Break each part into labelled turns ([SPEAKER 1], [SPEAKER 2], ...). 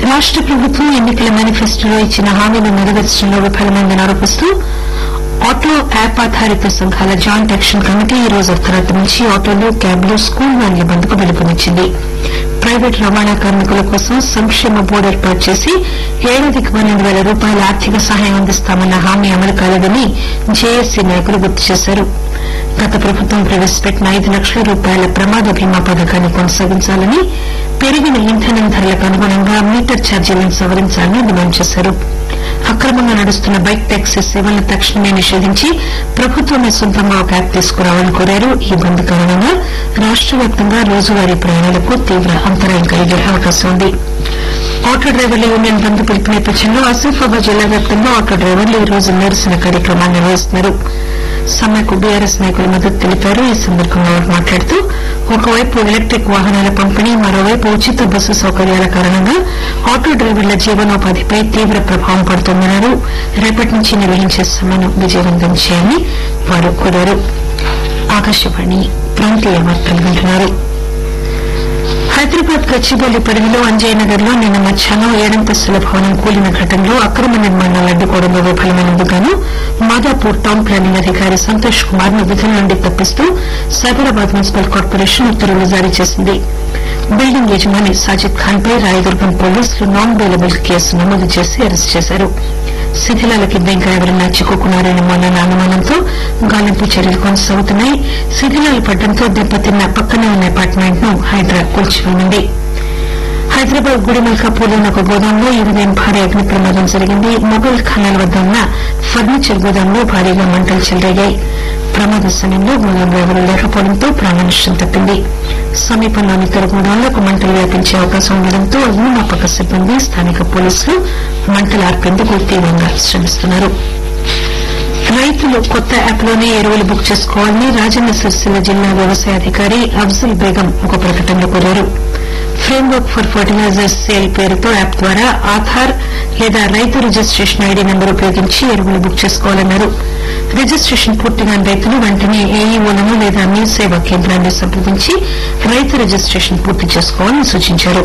[SPEAKER 1] రాష్ట ప్రభుత్వం ఎన్నికల మేనిఫెస్టోలో ఇచ్చిన హామీలు నెరవేర్చడంలో విఫలమైందని ఆరోపిస్తూ ఆటో యాప్ ఆధారిత సంఘాల జాయింట్ యాక్షన్ కమిటీ ఈ రోజు అర్ధరాత్రి నుంచి ఆటోలు క్యాబ్లు స్కూల్ వ్యాన్ల బంద్కు పిలుపునిచ్చింది ప్రైవేట్ రవాణా కార్మికుల కోసం సంక్షేమ బోర్డు ఏర్పాటు చేసి ఏడాదికి పన్నెండు పేల రూపాయల ఆర్థిక సహాయం అందిస్తామన్న హామీ అమలు కాలేదని జేఏసీ నాయకులు గుర్తు చేశారు గత ప్రభుత్వం ప్రవేశపెట్టిన ఐదు లక్షల రూపాయల ప్రమాద బీమా పథకాన్ని కొనసాగించాలని పెరిగిన ఇంధనం ధరలకు అనుగుణంగా మీటర్ ఛార్జీలను సవరించాలని డిమాండ్ చేశారు అక్రమంగా నడుస్తున్న బైక్ టాక్సీ సేవలను తక్షణమే నిషేధించి ప్రభుత్వమే సొంతంగా ఒక యాప్ తీసుకురావాలని కోరారు ఈ బంద్ కారణంగా రాష్ట వ్యాప్తంగా రోజువారీ ప్రయాణాలకు తీవ్ర అంతరాయం కలిగే అవకాశం ఉంది ఆటో డ్రైవర్ల యూనియన్ బంద్ పిలుపు నేపథ్యంలో ఆసిఫాబాద్ జిల్లా వ్యాప్తంగా ఆటో డ్రైవర్లు ఈ రోజు నిరసన కార్యక్రమాన్ని నిర్వహిస్తున్నారు సమ్మెకు బీఆర్ఎస్ నాయకులు మద్దతు తెలిపారు ఈ సందర్భంగా వారు మాట్లాడుతూ ఒకవైపు ఎలక్టిక్ వాహనాల పంపిణీ మరోవైపు ఉచిత బస్సు సౌకర్యాల కారణంగా ఆటో డ్రైవర్ల జీవనోపాధిపై తీవ్ర ప్రభావం పడుతోందన్నారు రేపటి నుంచి నిర్వహించే సమ్మెను విజయవంతం చేయాలని వారు కోరారు ఆకాశవాణి ప్రాంతీయ వార్తలు వింటున్నారు హైదరాబాద్ గచ్చిబౌలి పరిధిలో అంజయ్యనగర్ లో నిన్న మధ్యాహ్నం ఏడంతస్తుల భవనం కూలిన ఘటనలో అక్రమ నిర్మాణాలు అడ్డుకోవడంలో విఫలమైనందుకు గాను మాదాపూర్ టౌన్ ప్లానింగ్ అధికారి సంతోష్ కుమార్ ను విధుల నుండి తప్పిస్తూ సైబరాబాద్ మున్సిపల్ కార్పొరేషన్ ఉత్తర్వులు జారీ చేసింది బిల్డింగ్ యజమాని సాజిద్ ఖాన్ పై రాయదుర్గం పోలీసులు నాన్ బెయిలబుల్ కేసు నమోదు చేసి అరెస్టు చేశారు శిథిలాల కింద ఇంకా ఎవరైనా చిక్కుకున్నారేమో అన్న అనుమానంతో గాలింపు చర్యలు కొనసాగుతున్నాయి శిథిలాలు పడడంతో దెబ్బతిన్న పక్కనే ఉన్న అపార్ట్మెంట్ ను హైడ్రా కూల్చివేయనుంది హైదరాబాద్ గుడిమల్కాపూర్లోని ఒక గోదాంలో ఈ ఉదయం భారీ అగ్ని ప్రమాదం జరిగింది మొబైల్ ఖానాల వద్ద ఉన్న ఫర్నిచర్ గోదాంలో భారీగా మంటలు చెలరేగాయి ప్రమాద సమయంలో గోదాంలో ఎవరూ లేకపోవడంతో ప్రాణనష్టం తప్పింది సమీపంలోని ఇతర గోదాంలకు మంటలు వ్యాపించే అవకాశం ఉండడంతో అగ్నిమాపక సిబ్బంది స్థానిక పోలీసులు మంటలు ఆర్పేందుకు తీవ్రంగా శ్రమిస్తున్నారు రైతులు కొత్త యాప్ లోనే ఎరువులు బుక్ చేసుకోవాలని రాజన్న సిరిసిల్ల జిల్లా వ్యవసాయ అధికారి అఫ్జల్ బేగం ఒక ప్రకటనలో కోరారు ఫ్రేమ్వర్క్ ఫర్ ఫర్టిలైజర్స్ సేల్ పేరుతో యాప్ ద్వారా ఆధార్ లేదా రైతు రిజిస్టేషన్ ఐడీ నెంబర్ ఉపయోగించి ఎరువులు బుక్ చేసుకోవాలన్నారు రిజిస్టేషన్ పూర్తిగా రైతులు వెంటనే ఏఈఓలను లేదా మీ సేవా కేంద్రాన్ని సంప్రదించి రైతు రిజిస్టేషన్ పూర్తి చేసుకోవాలని సూచించారు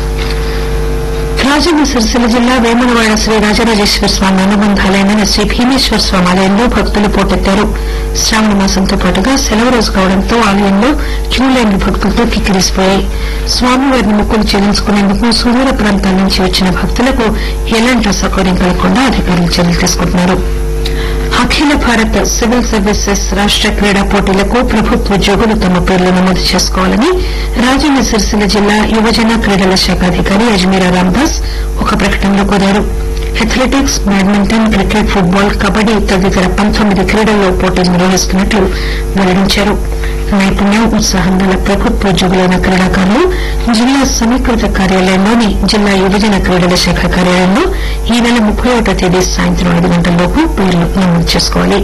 [SPEAKER 1] రాజన్న సిరిసిల్ల జిల్లా వేములవాడ శ్రీ రాజరాజేశ్వర స్వామి అనుబంధాలైన శ్రీ భీమేశ్వర స్వామి ఆలయంలో భక్తులు పోటెత్తారు శ్రావణ మాసంతో పాటుగా సెలవు రోజు కావడంతో ఆలయంలో క్యూ లైన్లు భక్తులతో కిక్కిరిసిపోయాయి స్వామివారిని మొక్కులు చెల్లించుకునేందుకు సుదూర ప్రాంతాల నుంచి వచ్చిన భక్తులకు ఎలాంటి అసౌకర్యం కలగకుండా అధికారులు చర్యలు తీసుకుంటున్నారు అఖిల భారత సివిల్ సర్వీసెస్ రాష్ట క్రీడా పోటీలకు ప్రభుత్వ ఉద్యోగులు తమ పేర్లు నమోదు చేసుకోవాలని రాజన్న సిరిసిల్ల జిల్లా యువజన క్రీడల శాఖ అధికారి అజ్మీరా రామదాస్ ఒక ప్రకటనలో కోరారు athletics badminton cricket football kabaddi తదితర పంతొమ్మిది క్రీడల్లో పోటీలు నిర్వహిస్తున్నట్లు వెల్లడించారు నైపుణ్యం ఉత్సాహం గల ప్రభుత్వ ఉద్యోగులైన క్రీడాకారులు జిల్లా సమీకృత కార్యాలయంలోని జిల్లా యువజన క్రీడల శాఖ కార్యాలయంలో ఈ నెల ముప్పై ఒకటో తేదీ సాయంత్రం ఐదు గంటలలోపు పేర్లు నమోదు చేసుకోవాలి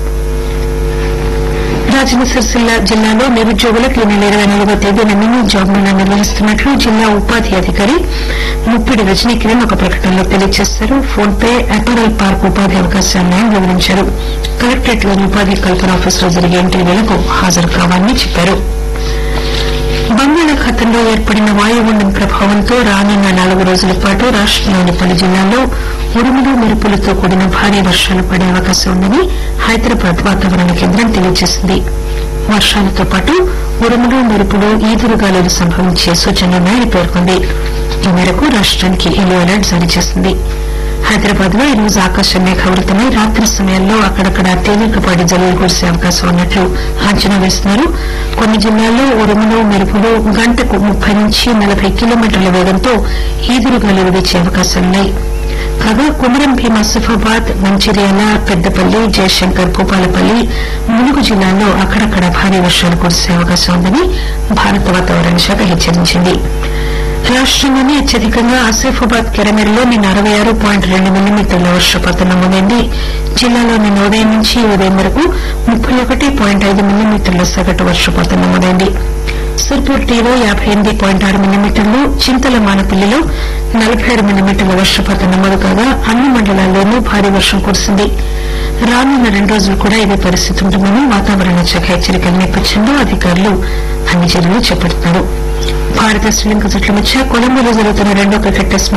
[SPEAKER 1] రాజన్న సిరిసిల్ల జిల్లాలో నిరుద్యోగులకు ఈ నెల ఇరవై నాలుగో తేదీన మినీ జాబ్ మేళా నిర్వహిస్తున్నట్లు జిల్లా ఉపాధి అధికారి ముప్పిడి రజనీ కిరణ్ ఒక ప్రకటనలో తెలియజేశారు ఫోన్ పే అపరల్ పార్క్ ఉపాధి అవకాశాలను వివరించారు కలెక్టరేట్ లోని ఉపాధి కల్పన ఆఫీసులో జరిగే ఇంటర్వ్యూలకు హాజరు కావాలని చెప్పారు బంగాళాఖాతంలో ఏర్పడిన వాయుగుండం ప్రభావంతో రానున్న నాలుగు రోజుల పాటు రాష్టంలోని పలు జిల్లాల్లో ఉరుములు మెరుపులతో కూడిన భారీ వర్షాలు పడే అవకాశం ఉందని హైదరాబాద్ వాతావరణ కేంద్రం తెలియజేసింది వర్షాలతో పాటు ఉరుములు మెరుపులు ఈదురుగాలులు సంభవించే సూచనలున్నాయని పేర్కొంది ఈ మేరకు రాష్ట్రానికి ఎల్లో అలర్ట్ జారీ చేసింది హైదరాబాద్ లో ఈరోజు ఆకాశం మేఘావృతమై రాత్రి సమయాల్లో అక్కడక్కడ తేలికపాటి జల్లులు కురిసే అవకాశం ఉన్నట్లు అంచనా వేస్తున్నారు కొన్ని జిల్లాల్లో ఉరుములు మెరుపులు గంటకు ముప్పై నుంచి నలభై కిలోమీటర్ల వేగంతో ఈదురుగాలులు వీచే అవకాశాలున్నాయి కాగా కుమరం భీం ఆసిఫాబాద్ మంచిర్యాల పెద్దపల్లి జయశంకర్ భూపాలపల్లి ములుగు జిల్లాల్లో అక్కడక్కడ భారీ వర్షాలు కురిసే అవకాశం ఉందని భారత వాతావరణ శాఖ హెచ్చరించింది రాష్టంలోనే అత్యధికంగా ఆసిఫాబాద్ కెరమెరలో నిన్న అరవై ఆరు పాయింట్ రెండు మిల్లీమీటర్ల వర్షపాతం నమోదైంది జిల్లాలో నిన్న ఉదయం నుంచి ఈ ఉదయం వరకు ముప్పై ఒకటి పాయింట్ ఐదు మిల్లీమీటర్ల సగటు వర్షపాతం నమోదైంది సిర్పూర్ టీలో యాబై ఎనిమిది పాయింట్ ఆరు మిల్లీమీటర్లు చింతల మానపల్లిలో నలబై ఆరు మిల్లీమీటర్ల వర్షపాతం నమోదు కాగా అన్ని మండలాల్లోనూ భారీ వర్షం కురిసింది రానున్న రెండు రోజులు కూడా ఇదే పరిస్థితి ఉంటుందని వాతావరణ శాఖ హెచ్చరికల నేపథ్యంలో అధికారులు అన్ని చర్యలు చేపడుతున్నారు భారత శ్రీలంక జట్ల మధ్య కొలంబోలో జరుగుతున్న రెండో క్రికెట్ టెస్ట్